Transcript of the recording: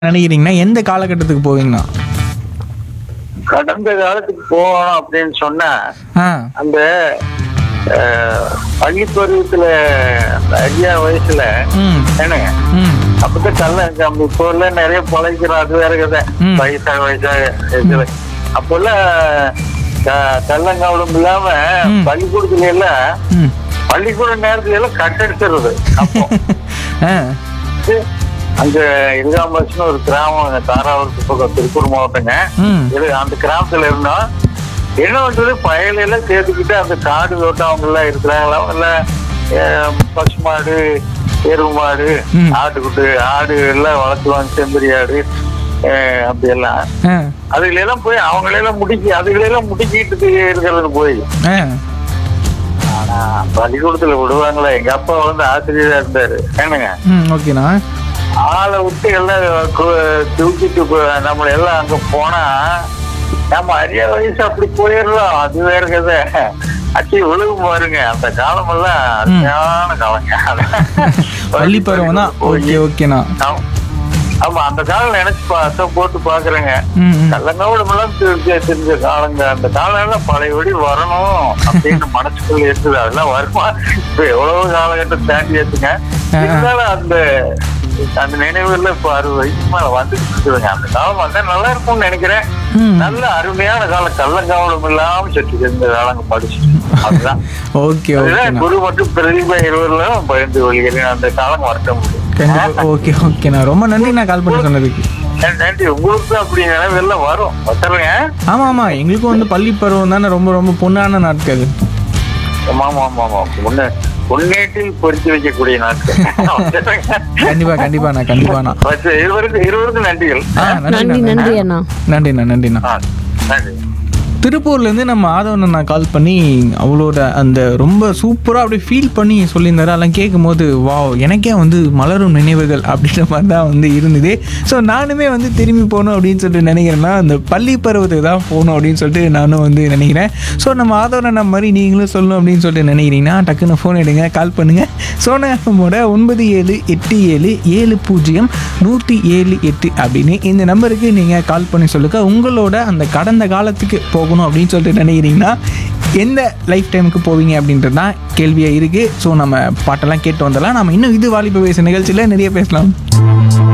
நினைக்கிறீங்கன்னா எந்த காலகட்டத்துக்கு போவீங்கண்ணா கடந்த காலத்துக்கு போகணும் அப்படின்னு சொன்னா ஆ அந்த அஹ், பள்ளி பருவத்துல அந்த ஐயா வயசுல ம் என்னங்க ம் அப்பதான் கல்ல நம்ம இப்போ எல்லாம் நிறைய பழகிறோம் அது வேற கதை ம். வயசாக வயசாக இதுல அப்பெல்லாம் க- கள்ளங்கவலம் இல்லாம ம். பள்ளிக்கூடத்துல எல்லாம் ம் பள்ளிக்கூட நேரத்துல எல்லாம் கட்டடிச்சிருது அப்போ ஆ வந்து அங்க இருகாம்பஸ்னு ஒரு கிராமம் தாராவூருக்கு பக்கம் திருப்பூர் மாவட்டங்க ம் இது அந்த கிராமத்துல இருந்தோம் என்ன பண்றது பயல எல்லாம் சேர்த்துக்கிட்டு அந்த காடு தோட்டம் அவங்க எல்லாம் இருக்கிறாங்களா இல்ல அஹ், பசு மாடு எருவு மாடு ம். ஆட்டுக்குட்டு ஆடு எல்லாம் வளர்த்துவாங்க செம்பரி ஆடு அஹ், அப்படி எல்லாம் ஆ அதுல எல்லாம் போய் அவங்களெல்லாம் முடுக்கி அதுகளெல்லாம் முடுக்கிட்டு இருக்கிறது போய் ஆ ஆனா பள்ளிக்கூடத்துல விடுவாங்களா எங்க அப்பா வந்து ஆசிரியரா இருந்தாரு என்னங்க ம் ஓகேண்ணா ஆளை விட்டு எல்லாம் கு- தூக்கிட்டு போ- நம்மள எல்லாம் அங்க போனா நம்ம அரிய வயசு அப்படி போயிடலாம் அது வேற கதை அச்சி விழுகு பாருங்க அந்த காலம் எல்லாம் அருமையான காலங்க பள்ளி பருவம் தான் ஓகே ஓகேண்ணா ஆமா. ஆமா அந்த காலம் நினைச்சு பார்த்தா போட்டு பாக்குறேங்க ம் ம் கள்ளங்கோடமெல்லாம் தெரிஞ்ச தெரிஞ்ச காலங்க அந்த காலம் எல்லாம் பழையபடி வரணும் அப்படின்னு மனசுக்குள்ள இருக்குது அதெல்லாம் வருமா இப்ப எவ்வளவு காலகட்டம் தாண்டி ஏத்துங்க இருந்தாலும் அந்த அந்த நினைவுகள்ல இப்ப அறுபது வயசுக்கு மேல வந்துட்டு இருக்குதுங்க அந்த காலம் வந்தா நல்லா இருக்கும்னு நினைக்கிறேன் ம் நல்ல அருமையான காலம் கள்ளங்கவலம் இல்லாம சற்று இருந்த காலங்க படிச்சு அதுதான் ஓகே அதுதான் ஓகேண்ணா குரு மற்றும் பிரதிபா இருவர்களும் பயந்து கொள்கிறேன் அந்த காலம் வரட்ட முடியும் கண்டிப்பா ஓகே ஓகேண்ணா ரொம்ப நன்றி நான் கால் பண்ணி சொன்னதுக்கு நன்றி உங்களுக்கு அப்படி நினைவெல்லாம் வரும் வச்சுருங்க ஆமா ஆமா எங்களுக்கும் வந்து பள்ளி பருவம் தானே ரொம்ப ரொம்ப பொண்ணான நாட்கள் ஆமா ஆமா ஆமா ஆமா பொண்ணு பொன்னேட்டில் பொறித்து வைக்கக்கூடிய நாட்கள் கண்டிப்பா கண்டிப்பாண்ணா கண்டிப்பாண்ணா வச்சு இருவருக்கு இருவருக்கும் நன்றிகள் ஆ நன்றி நன்றிண்ணா நன்றி அண்ணா நன்றிண்ணா நன்றிண்ணா ஆ, நன்றி திருப்பூர்லேருந்து நம்ம ஆதவன் நான் கால் பண்ணி அவளோட அந்த ரொம்ப சூப்பராக அப்படியே ஃபீல் பண்ணி சொல்லியிருந்தாரு அதெல்லாம் கேட்கும்போது வாவ் எனக்கே வந்து மலரும் நினைவுகள் அப்படின்ற மாதிரி தான் வந்து இருந்தது ஸோ நானுமே வந்து திரும்பி போகணும் அப்படின்னு சொல்லிட்டு நினைக்கிறேன்னா அந்த பள்ளி பருவத்துக்கு தான் போகணும் அப்படின்னு சொல்லிட்டு நானும் வந்து நினைக்கிறேன் ஸோ நம்ம ஆதவன் நம்ம மாதிரி நீங்களும் சொல்லணும் அப்படின்னு சொல்லிட்டு நினைக்கிறீங்கன்னா டக்குன்னு ஃபோன் எடுங்க கால் பண்ணுங்கள் சோனா எஃப்எம்மோட ஒன்பது ஏழு எட்டு ஏழு ஏழு பூஜ்ஜியம் நூற்றி ஏழு எட்டு அப்படின்னு இந்த நம்பருக்கு நீங்கள் கால் பண்ணி சொல்லுங்க உங்களோட அந்த கடந்த காலத்துக்கு போகணும் அப்படின்னு சொல்லிட்டு நினைக்கிறீங்கன்னா எந்த லைஃப் டைமுக்கு போவீங்க அப்படின்றது தான் கேள்வியாக இருக்குது ஸோ நம்ம பாட்டெல்லாம் கேட்டு வந்துடலாம் நம்ம இன்னும் இது வாலிப வயசு நிகழ்ச்சியில் நிறைய பேசலாம்